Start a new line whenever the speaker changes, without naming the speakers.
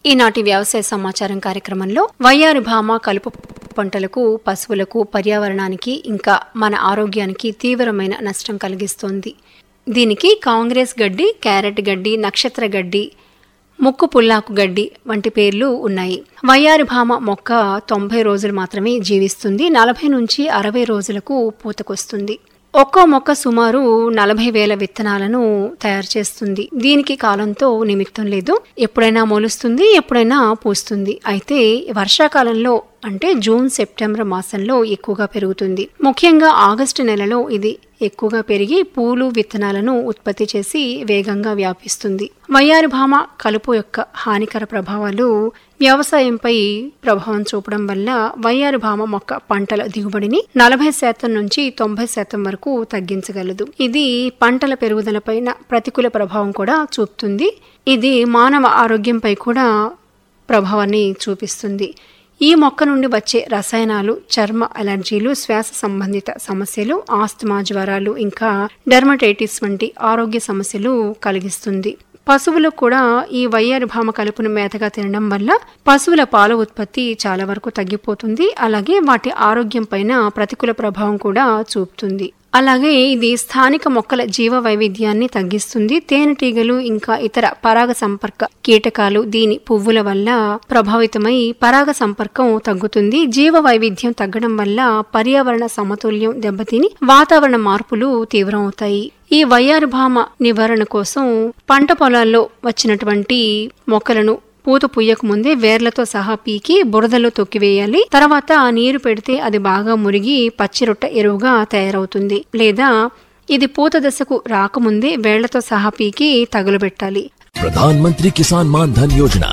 ఈనాటి వ్యవసాయ సమాచారం కార్యక్రమంలో వయ్యారి భామ కలుపు పంటలకు పశువులకు పర్యావరణానికి ఇంకా మన ఆరోగ్యానికి తీవ్రమైన నష్టం కలిగిస్తోంది దీనికి కాంగ్రెస్ గడ్డి క్యారెట్ గడ్డి నక్షత్ర గడ్డి ముక్కు పుల్లాకు గడ్డి వంటి పేర్లు ఉన్నాయి వయ్యారి భామ మొక్క తొంభై రోజులు మాత్రమే జీవిస్తుంది నలభై నుంచి అరవై రోజులకు పూతకొస్తుంది ఒక్కో మొక్క సుమారు నలభై వేల విత్తనాలను తయారు చేస్తుంది దీనికి కాలంతో నిమిత్తం లేదు ఎప్పుడైనా మొలుస్తుంది ఎప్పుడైనా పూస్తుంది అయితే వర్షాకాలంలో అంటే జూన్ సెప్టెంబర్ మాసంలో ఎక్కువగా పెరుగుతుంది ముఖ్యంగా ఆగస్టు నెలలో ఇది ఎక్కువగా పెరిగి పూలు విత్తనాలను ఉత్పత్తి చేసి వేగంగా వ్యాపిస్తుంది వయ్యారి భామ కలుపు యొక్క హానికర ప్రభావాలు వ్యవసాయంపై ప్రభావం చూపడం వల్ల వయ్యారి భామ మొక్క పంటల దిగుబడిని నలభై శాతం నుంచి తొంభై శాతం వరకు తగ్గించగలదు ఇది పంటల పెరుగుదలపైన ప్రతికూల ప్రభావం కూడా చూపుతుంది ఇది మానవ ఆరోగ్యంపై కూడా ప్రభావాన్ని చూపిస్తుంది ఈ మొక్క నుండి వచ్చే రసాయనాలు చర్మ అలర్జీలు శ్వాస సంబంధిత సమస్యలు ఆస్తమా జ్వరాలు ఇంకా డెర్మటైటిస్ వంటి ఆరోగ్య సమస్యలు కలిగిస్తుంది పశువులకు కూడా ఈ వయ్యారి భామ కలుపును మేతగా తినడం వల్ల పశువుల పాల ఉత్పత్తి చాలా వరకు తగ్గిపోతుంది అలాగే వాటి ఆరోగ్యం పైన ప్రతికూల ప్రభావం కూడా చూపుతుంది అలాగే ఇది స్థానిక మొక్కల జీవ వైవిధ్యాన్ని తగ్గిస్తుంది తేనెటీగలు ఇంకా ఇతర పరాగ సంపర్క కీటకాలు దీని పువ్వుల వల్ల ప్రభావితమై పరాగ సంపర్కం తగ్గుతుంది జీవ వైవిధ్యం తగ్గడం వల్ల పర్యావరణ సమతుల్యం దెబ్బతిని వాతావరణ మార్పులు తీవ్రమవుతాయి ఈ వయ్యారు భామ నివారణ కోసం పంట పొలాల్లో వచ్చినటువంటి మొక్కలను పూత పుయ్యక ముందే వేర్లతో సహా పీకి బురదలో తొక్కివేయాలి తర్వాత నీరు పెడితే అది బాగా మురిగి పచ్చిరొట్ట ఎరువుగా తయారవుతుంది లేదా ఇది పూత దశకు రాకముందే వేళ్లతో సహా పీకి తగులబెట్టాలి
प्रधानमंत्री किसान मान धन योजना